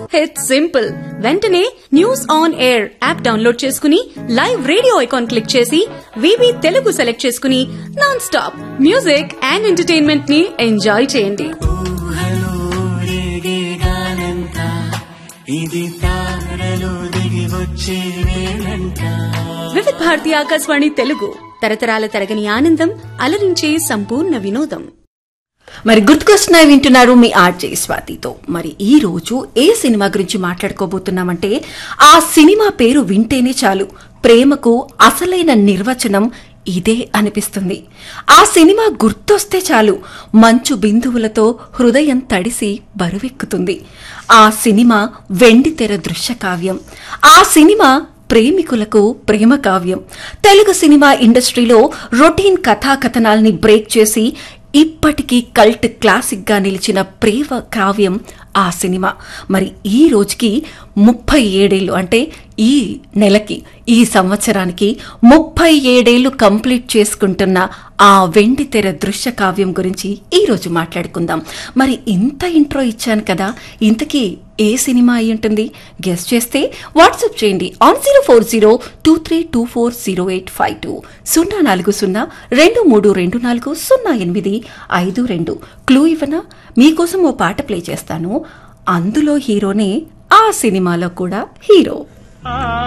it's simple వెంటనే news on air app download చేసుకుని live radio icon click చేసి వివి తెలుగు సెలెక్ట్ చేసుకుని non stop music and entertainment ని ఎంజాయ్ చేయండి ఊహలో రేగేగానంట ఇది తారలు దిగి వచ్చే వేళంట వివిధ భారతి ఆకాశవాణి తెలుగు తరతరాల తరగని ఆనందం అలరించే సంపూర్ణ వినోదం మరి గుర్తుకొస్తున్నాయి వింటున్నారు మీ ఆర్జే స్వాతితో మరి ఈ రోజు ఏ సినిమా గురించి మాట్లాడుకోబోతున్నామంటే ఆ సినిమా పేరు వింటేనే చాలు ప్రేమకు అసలైన నిర్వచనం ఇదే అనిపిస్తుంది ఆ సినిమా గుర్తొస్తే చాలు మంచు బిందువులతో హృదయం తడిసి బరువెక్కుతుంది ఆ సినిమా వెండితెర దృశ్య కావ్యం ఆ సినిమా ప్రేమికులకు ప్రేమ కావ్యం తెలుగు సినిమా ఇండస్ట్రీలో రొటీన్ కథాకథనాల్ని బ్రేక్ చేసి ఇప్పటికీ కల్ట్ క్లాసిక్ గా నిలిచిన ప్రేమ కావ్యం ఆ సినిమా మరి ఈ రోజుకి ముప్పై ఏడేళ్లు అంటే ఈ నెలకి ఈ సంవత్సరానికి ముప్పై ఏడేళ్లు కంప్లీట్ చేసుకుంటున్న ఆ వెండి తెర దృశ్య కావ్యం గురించి ఈ రోజు మాట్లాడుకుందాం మరి ఇంత ఇంట్రో ఇచ్చాను కదా ఇంతకీ ఏ సినిమా అయి ఉంటుంది గెస్ట్ చేస్తే వాట్సాప్ చేయండి on zero four zero two three two four zero eight five two సున్నా నాలుగు సున్నా రెండు మూడు రెండు నాలుగు సున్నా ఎనిమిది ఐదు రెండు క్లూ ఇవ్వనా మీకోసం ఓ పాట ప్లే చేస్తాను అందులో హీరోనే ఆ సినిమాలో కూడా హీరో